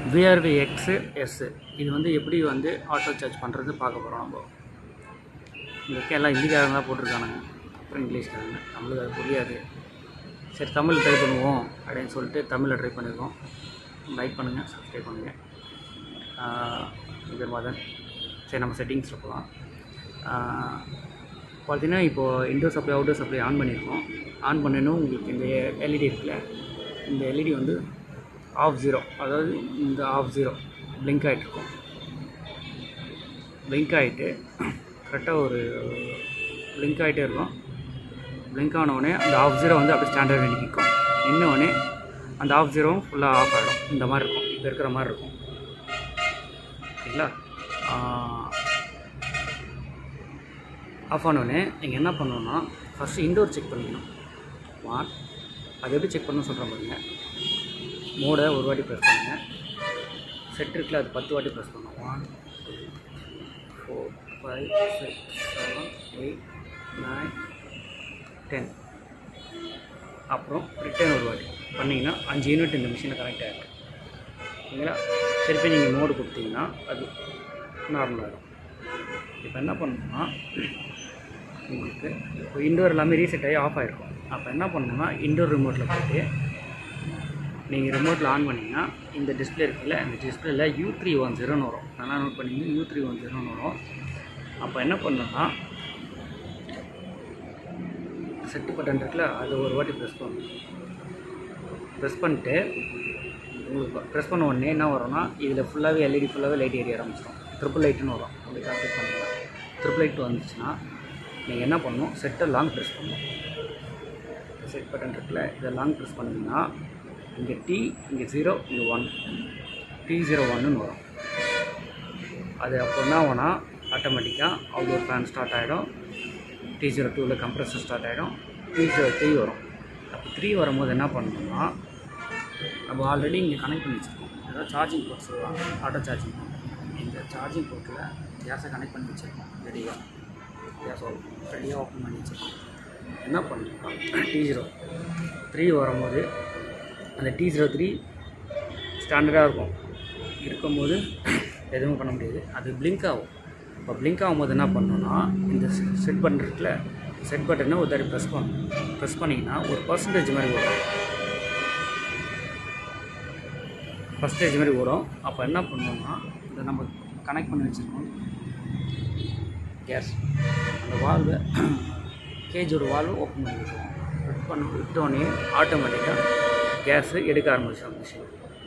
VRV x S இது வந்து எப்படி வந்து ஆட்டோ சார்ஜ் பண்ணுறது பார்க்க போகிறோம் நம்ம இங்கே இருக்க எல்லாம் ஹிந்திக்காரங்க தான் போட்டிருக்கானுங்க அப்புறம் இங்கிலீஷ்காரங்க நம்மளுக்கு அது புரியாது சரி தமிழ் ட்ரை பண்ணுவோம் அப்படின்னு சொல்லிட்டு தமிழில் ட்ரை பண்ணியிருக்கோம் லைக் பண்ணுங்கள் சப்ஸ்கிரைப் பண்ணுங்கள் இது மதன் சரி நம்ம செட்டிங்ஸில் போகலாம் பார்த்தீங்கன்னா இப்போது indoor supply outdoor supply on பண்ணியிருக்கோம் ஆன் பண்ணணும் உங்களுக்கு இந்த எல்இடி இருக்குல்ல இந்த எல்இடி வந்து ஆஃப் ஜீரோ அதாவது இந்த ஆஃப் ஜீரோ பிளிங்க் ஆகிட்ருக்கும் பிளிங்க் ஆகிட்டு கரெக்டாக ஒரு பிளிங்க் ஆகிட்டே இருக்கும் பிளிங்க் ஆனவுடனே அந்த ஆஃப் ஜீரோ வந்து அப்படியே ஸ்டாண்டர்ட் வேண்டி நிற்கும் நின்னவுடனே அந்த ஆஃப் ஜீரோவும் ஃபுல்லாக ஆஃப் ஆகிடும் இந்த மாதிரி இருக்கும் இப்போ இருக்கிற மாதிரி இருக்கும் ஓகேங்களா ஆஃப் ஆனோடனே நீங்கள் என்ன பண்ணணும்னா ஃபஸ்ட்டு இன்டோர் செக் பண்ணிக்கணும் ஒன் அது எப்படி செக் பண்ணணும் சொல்கிறேன் பாருங்க மோடை ஒரு வாட்டி ப்ரெஸ் பண்ணுங்கள் செட் இருக்குல்ல அது பத்து வாட்டி ப்ரெஸ் பண்ணணும் one four five six seven eight nine ten அப்புறம் ரிட்டர்ன் ஒரு வாட்டி பண்ணிங்கன்னா அஞ்சு யூனிட் இந்த மிஷினில் கனெக்ட் ஆகிருக்கு ஓகேங்களா திருப்பி நீங்கள் மோடு கொடுத்தீங்கன்னா அது நார்மலாகிடும் இப்போ என்ன பண்ணணும்னா உங்களுக்கு இப்போ இன்டோர் எல்லாமே ரீசெட் ஆகி ஆஃப் ஆகிருக்கும் அப்போ என்ன பண்ணணும்னா இன்டோர் ரிமோட்டில் போய்ட்டு நீங்கள் ரிமோட்டில் ஆன் பண்ணிங்கன்னா இந்த டிஸ்பிளே இருக்குல்ல இந்த டிஸ்பிளேல யூ த்ரீ ஒன் ஜீரோன்னு வரும் நல்லா நோட் பண்ணிங்க யூ த்ரீ ஒன் ஜீரோன்னு வரும் அப்போ என்ன பண்ணணும்னா செட்டு பட்டன் இருக்குல்ல அது ஒரு வாட்டி ப்ரெஸ் பண்ணணும் ப்ரெஸ் பண்ணிட்டு உங்களுக்கு ப்ரெஸ் பண்ண உடனே என்ன வரும்னா இதில் ஃபுல்லாகவே எல்இடி ஃபுல்லாகவே லைட் எரிய ஆரம்பிச்சிடும் ட்ரிபிள் லைட்டுன்னு வரும் அப்படி கால்குலேட் பண்ணுங்கள் ட்ரிபிள் லைட் வந்துச்சுன்னா நீங்கள் என்ன பண்ணணும் செட்டை லாங் ப்ரெஸ் பண்ணணும் செட் பட்டன் இருக்குல்ல இதை லாங் ப்ரெஸ் பண்ணிங்கன்னா இங்கே டி இங்கே ஜீரோ இங்கே ஒன் டி ஜீரோ ஒன்னுன்னு வரும் அது அப்போ என்ன ஆகும்னா ஆட்டோமேட்டிக்காக அவுடோர் ஃபேன் ஸ்டார்ட் ஆகிடும் டி ஜீரோ டூவில் கம்ப்ரஸர் ஸ்டார்ட் ஆகிடும் டி ஜீரோ த்ரீ வரும் அப்போ த்ரீ வரும்போது என்ன பண்ணணும்னா நம்ம ஆல்ரெடி இங்கே கனெக்ட் பண்ணி வச்சுருக்கோம் ஏதாவது சார்ஜிங் போர்ட் சொல்லுவாங்க ஆட்டோ சார்ஜிங் இந்த சார்ஜிங் போர்ட்டில் கேஸை கனெக்ட் பண்ணி வச்சுருக்கோம் ரெடியாக கேஸ் ரெடியாக ஓப்பன் பண்ணி வச்சுருக்கோம் என்ன பண்ணிருக்கோம் டி ஜீரோ த்ரீ வரும்போது அந்த டி ஜீரோ த்ரீ ஸ்டாண்டர்டாக இருக்கும் இருக்கும்போது எதுவும் பண்ண முடியாது அது பிளிங்க் ஆகும் இப்போ பிளிங்க் ஆகும்போது என்ன பண்ணணும்னா இந்த செட் பட்டன் இருக்குல்ல செட் பட்டனை ஒரு தடவை ப்ரெஸ் பண்ணணும் ப்ரெஸ் பண்ணிங்கன்னா ஒரு பர்சன்டேஜ் மாதிரி வரும் பர்சன்டேஜ் மாதிரி வரும் அப்போ என்ன பண்ணணும்னா இதை நம்ம கனெக்ட் பண்ணி வச்சுருக்கோம் கேஸ் அந்த வால்வை கேஜோட வால்வு ஓப்பன் பண்ணி விட்டுருவோம் ஓப்பன் பண்ணி விட்டோடனே ஆட்டோமேட்டிக்காக கேஸு எடுக்க ஆரம்பிச்சிடும் மிஷின்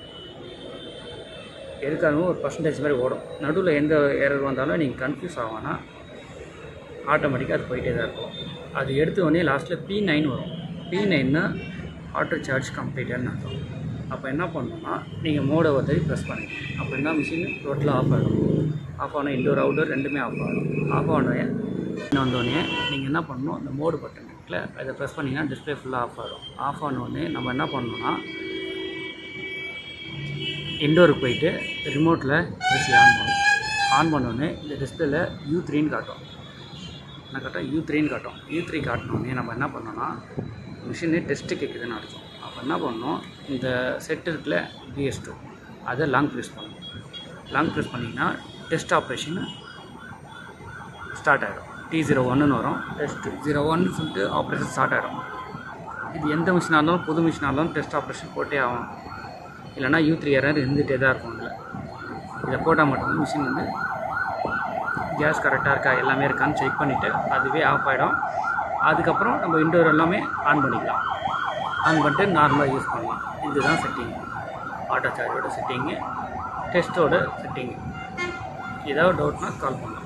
எடுக்க ஆரம்பிச்சு ஒரு பர்சன்டேஜ் மாதிரி ஓடும் நடுவில் எந்த எரர் வந்தாலும் நீங்கள் கன்ஃபியூஸ் ஆகனா ஆட்டோமேட்டிக்காக அது போயிட்டே தான் இருக்கும் அது எடுத்த உடனே லாஸ்ட்டில் பி நைன் வரும் பி நைன்னா ஆட்டோ சார்ஜ் கம்ப்ளீட்டட்னு அர்த்தம் அப்போ என்ன பண்ணணும்னா நீங்கள் மோடை ஒருத்தரி ப்ரெஸ் பண்ணிக்கணும் அப்போ என்ன மிஷின் டோட்டலாக ஆஃப் ஆகிடும் ஆஃப் ஆன இன்டோர் அவுட்டோர் ரெண்டுமே ஆஃப் ஆகிடும் ஆஃப் ஆனோடனே வந்தோடனே நீங்கள் என்ன பண்ணணும் அந்த மோடு பட்டன் இருக்குல்ல அதை ப்ரெஸ் பண்ணிங்கன்னா டிஸ்பிளே ஃபுல்லாக ஆஃப் ஆகிடும் ஆஃப் ஆனோடனே நம்ம என்ன பண்ணணும்னா இன்டோருக்கு போயிட்டு ரிமோட்டில் ஏசி ஆன் பண்ணணும் ஆன் பண்ணோடனே இந்த டிஸ்பிளேல யூ த்ரீன்னு காட்டும் என்ன காட்டும் யூ த்ரீன்னு காட்டும் யூ த்ரீ காட்டினோடனே நம்ம என்ன பண்ணோம்னா மிஷினு டெஸ்ட்டு கேட்குதுன்னு அர்த்தம் அப்போ என்ன பண்ணணும் இந்த செட் இருக்குல்ல பிஎஸ் டூ அதை லாங் ப்ரெஸ் பண்ணணும் லாங் ப்ரெஸ் பண்ணிங்கன்னா டெஸ்ட் ஆப்ரேஷன் ஸ்டார்ட் ஆகிடும் டி ஜீரோ ஒன்றுன்னு வரும் டெஸ்ட் ஜீரோ ஒன்னு சொல்லிட்டு ஆப்ரேஷன் ஸ்டார்ட் ஆகிடும் இது எந்த மிஷினாக இருந்தாலும் புது மிஷினாக இருந்தாலும் டெஸ்ட் ஆப்ரேஷன் போட்டே ஆகும் இல்லைனா யூ த்ரீ எரர் இருந்துகிட்டே தான் இருக்கும் இதில் இதை போட்டால் மட்டும்தான் மிஷின் வந்து கேஸ் கரெக்டாக இருக்கா எல்லாமே இருக்கான்னு செக் பண்ணிவிட்டு அதுவே ஆஃப் ஆகிடும் அதுக்கப்புறம் நம்ம இன்டோர் எல்லாமே ஆன் பண்ணிக்கலாம் ஆன் பண்ணிட்டு நார்மலாக யூஸ் பண்ணலாம் இதுதான் செட்டிங் ஆட்டோ சார்ஜோட செட்டிங்கு டெஸ்ட்டோட செட்டிங்கு ஏதாவது டவுட்னா கால் பண்ணலாம்